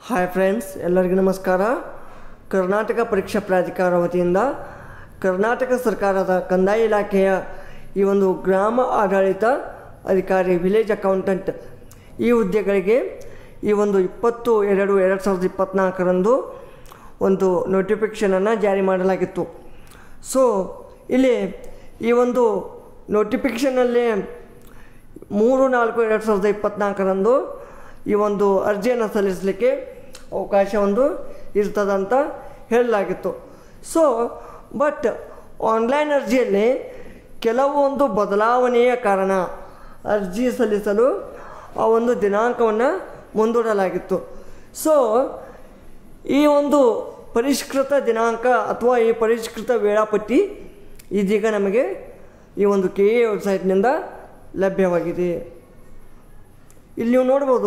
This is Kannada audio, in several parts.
ಹಾಯ್ ಫ್ರೆಂಡ್ಸ್ ಎಲ್ಲರಿಗೂ ನಮಸ್ಕಾರ ಕರ್ನಾಟಕ ಪರೀಕ್ಷಾ ಪ್ರಾಧಿಕಾರ ವತಿಯಿಂದ ಕರ್ನಾಟಕ ಸರ್ಕಾರದ ಕಂದಾಯ ಇಲಾಖೆಯ ಈ ಒಂದು ಗ್ರಾಮ ಆಡಳಿತ ಅಧಿಕಾರಿ ವಿಲೇಜ್ ಅಕೌಂಟೆಂಟ್ ಈ ಹುದ್ದೆಗಳಿಗೆ ಈ ಒಂದು ಇಪ್ಪತ್ತು ಎರಡು ಎರಡು ಸಾವಿರದ ಇಪ್ಪತ್ತ್ನಾಲ್ಕರಂದು ಒಂದು ನೋಟಿಫಿಕೇಷನನ್ನು ಜಾರಿ ಮಾಡಲಾಗಿತ್ತು ಸೊ ಇಲ್ಲಿ ಈ ಒಂದು ನೋಟಿಫಿಕೇಷನಲ್ಲಿ ಮೂರು ನಾಲ್ಕು ಎರಡು ಸಾವಿರದ ಇಪ್ಪತ್ತ್ನಾಲ್ಕರಂದು ಈ ಒಂದು ಅರ್ಜಿಯನ್ನು ಸಲ್ಲಿಸಲಿಕ್ಕೆ ಅವಕಾಶ ಒಂದು ಇರ್ತದಂತ ಹೇಳಲಾಗಿತ್ತು ಸೊ ಬಟ್ ಆನ್ಲೈನ್ ಅರ್ಜಿಯಲ್ಲಿ ಕೆಲವೊಂದು ಬದಲಾವಣೆಯ ಕಾರಣ ಅರ್ಜಿ ಸಲ್ಲಿಸಲು ಆ ಒಂದು ದಿನಾಂಕವನ್ನು ಮುಂದೂಡಲಾಗಿತ್ತು ಸೊ ಈ ಒಂದು ಪರಿಷ್ಕೃತ ದಿನಾಂಕ ಅಥವಾ ಈ ಪರಿಷ್ಕೃತ ವೇಳಾಪಟ್ಟಿ ಇದೀಗ ನಮಗೆ ಈ ಒಂದು ಕೆ ಎ ವೆಬ್ಸೈಟ್ನಿಂದ ಲಭ್ಯವಾಗಿದೆ ಇಲ್ಲಿ ನೀವು ನೋಡ್ಬೋದು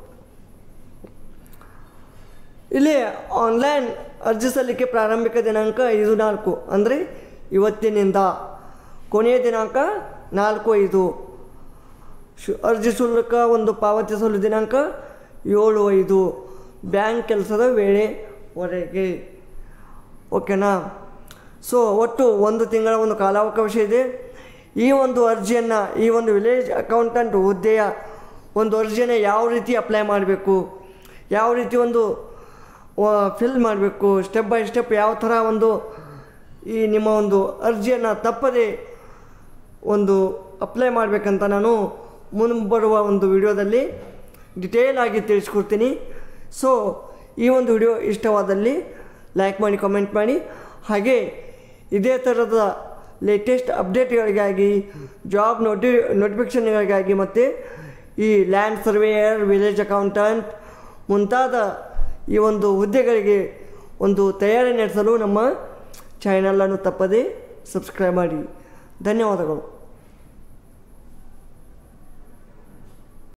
ಇಲ್ಲಿ ಆನ್ಲೈನ್ ಅರ್ಜಿ ಸಲ್ಲಿಕೆ ಪ್ರಾರಂಭಿಕ ದಿನಾಂಕ ಐದು ನಾಲ್ಕು ಅಂದರೆ ಇವತ್ತಿನಿಂದ ಕೊನೆಯ ದಿನಾಂಕ ನಾಲ್ಕು ಐದು ಶು ಅರ್ಜಿ ಶುಲ್ಕ ಒಂದು ಪಾವತಿಸಲು ದಿನಾಂಕ ಏಳು ಐದು ಬ್ಯಾಂಕ್ ಕೆಲಸದ ವೇಳೆವರೆಗೆ ಓಕೆನಾ ಸೊ ಒಟ್ಟು ಒಂದು ತಿಂಗಳ ಒಂದು ಕಾಲಾವಕಾಶ ಇದೆ ಈ ಒಂದು ಅರ್ಜಿಯನ್ನು ಈ ಒಂದು ವಿಲೇಜ್ ಅಕೌಂಟೆಂಟ್ ಹುದ್ದೆಯ ಒಂದು ಅರ್ಜಿಯನ್ನು ಯಾವ ರೀತಿ ಅಪ್ಲೈ ಮಾಡಬೇಕು ಯಾವ ರೀತಿ ಒಂದು ಫಿಲ್ ಮಾಡಬೇಕು ಸ್ಟೆಪ್ ಬೈ ಸ್ಟೆಪ್ ಯಾವ ಥರ ಒಂದು ಈ ನಿಮ್ಮ ಒಂದು ಅರ್ಜಿಯನ್ನು ತಪ್ಪದೆ ಒಂದು ಅಪ್ಲೈ ಮಾಡಬೇಕಂತ ನಾನು ಮುಂಬರುವ ಒಂದು ವಿಡಿಯೋದಲ್ಲಿ ಡಿಟೇಲ್ ಆಗಿ ತಿಳಿಸ್ಕೊಡ್ತೀನಿ ಸೊ ಈ ಒಂದು ವಿಡಿಯೋ ಇಷ್ಟವಾದಲ್ಲಿ ಲೈಕ್ ಮಾಡಿ ಕಮೆಂಟ್ ಮಾಡಿ ಹಾಗೆ ಇದೇ ಥರದ ಲೇಟೆಸ್ಟ್ ಅಪ್ಡೇಟ್ಗಳಿಗಾಗಿ ಜಾಬ್ ನೋಟಿ ನೋಟಿಫಿಕೇಷನ್ಗಳಿಗಾಗಿ ಮತ್ತು ಈ ಲ್ಯಾಂಡ್ ಸರ್ವೇಯರ್ ವಿಲೇಜ್ ಅಕೌಂಟೆಂಟ್ ಮುಂತಾದ ಈ ಒಂದು ಹುದ್ದೆಗಳಿಗೆ ಒಂದು ತಯಾರಿ ನಡೆಸಲು ನಮ್ಮ ಚಾನಲನ್ನು ತಪ್ಪದೇ ಸಬ್ಸ್ಕ್ರೈಬ್ ಮಾಡಿ ಧನ್ಯವಾದಗಳು